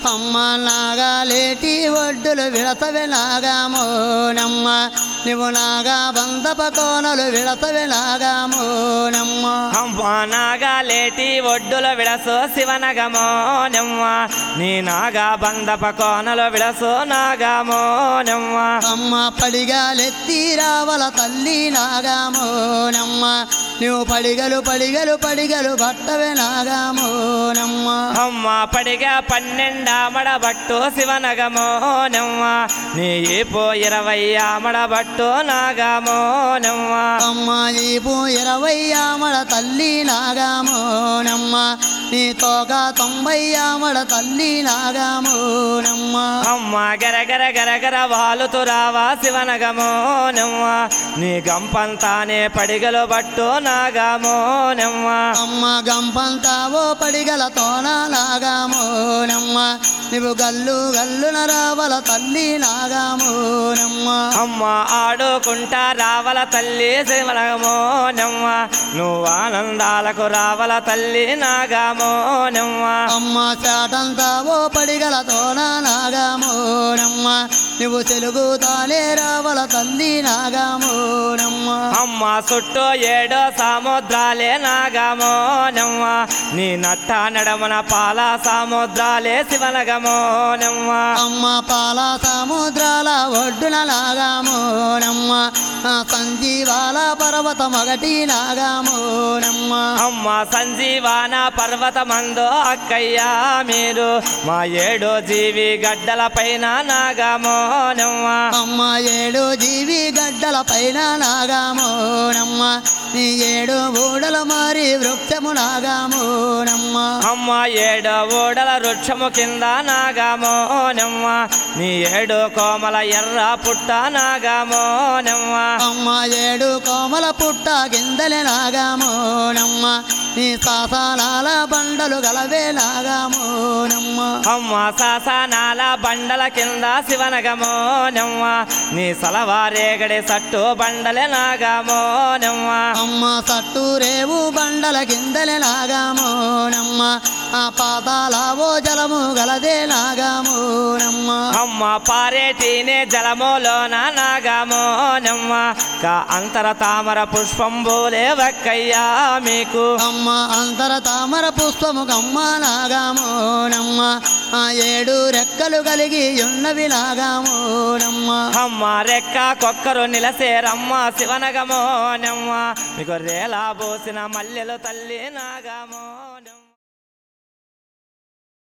అమ్మ నాగాలేటి ఒడ్డులు విడతవి నాగామోనమ్మ నువ్వు నాగా బంధప కోనలు విడతవి నాగామోనమ్మ అమ్మ నాగాలేటి ఒడ్డులో విడసో శివనగమో నెమ్మ నీ నాగా బంధప కోనలో విడసో నాగమో నెమ్మ అమ్మ పడిగాలెత్తి రావల తల్లి నాగామోనమ్మ నువ్వు పడిగలు పడిగలు పడిగలు బట్టవే నాగామోనమ్మ అమ్మ పడిగా పన్నెండామడ బట్టు శివనగమో నెమ్మ నీ ఏపో ఇరవై ఆమడ బట్టు నాగమో నెమ్మ అమ్మ ఈపు ఇరవై ఆమడ తల్లి నాగామోనమ్మ నీ తోక తొంభై ఆమడ తల్లి నాగామోనమ్మ అమ్మ గరగర గరగర వాలుతు రావా శివనగమో నెమ్మ నీ గంపంతానే పడిగలు బట్టు నాగమో నెమ్మ అమ్మ గంపంతావో పడిగల తోన నాగామోనమ్మ నువ్వు గల్లు గల్లున రావల తల్లి నాగామోనమ్మ అమ్మ ఆడుకుంటా రావల తల్లి శివనగమో నెమ్మ నువ్వు ఆనందాలకు రావల తల్లి నాగమో నెమ్మ అమ్మ చాటంతావో పడిగల తోన నాగామోనమ్మ నువ్వు తెలుగు తాలే రావల తల్లి నాగామోనమ్మ అమ్మ చుట్టూ ఏడో సముద్రాలే నాగమో నెమ్మ నీ నట్ట నడమన పాల సముద్రాలే శివనగమో నెమ్మ అమ్మ పాల సముద్రాల ఒడ్డున నాగామోనమ్మ ఆ సంజీవాల పర్వత మగటి నాగామోనమ్మ అమ్మ సంజీవాన పర్వతమందు అక్కయ్యా మీరు మా ఏడో జీవి గడ్డల పైన నాగమోనమ్మ అమ్మ ఏడు జీవి గడ్డల పైన నాగామోనమ్మ నీ ఏడు బూడల మారి వృక్షము నాగామోనమ్మ అమ్మ ఏడో ఓడల వృక్షము కింద నాగమోనమ్మ నీ ఏడు కోమల ఎర్ర పుట్ట నాగమోనమ్మ అమ్మ ఏడు కోమల పుట్ట గిందెలే నాగామోనమ్మ నీ సాసానాల బండలు గలవే నాగామోనమ్మ అమ్మ శాసనాల బండల కింద శివనగమోనమ్మ నీ సలవారేగడి సట్టు బండలే నాగమోనమ్మ అమ్మ సట్టు రేవు బండల గిందెలే నాగామోనమ్మ ఆ పాతాలావో జలము గలదే నాగామోనమ్మ అమ్మ పారేటీనే జలములోన నాగమోనమ్మ కా అంతర తామర పుష్పంబులే వక్కయ్యా మీకు అమ్మ అంతర తామర పుష్పము కమ్మ నాగామోనమ్మ ఆ ఏడు రెక్కలు కలిగి ఉన్నవి నాగామోనమ్మ అమ్మ రెక్క కొక్కరు నిలసేరమ్మ శివనగమోనమ్మ మీకు రేలా పోసిన మల్లెలు తల్లి నాగమోనమ్మ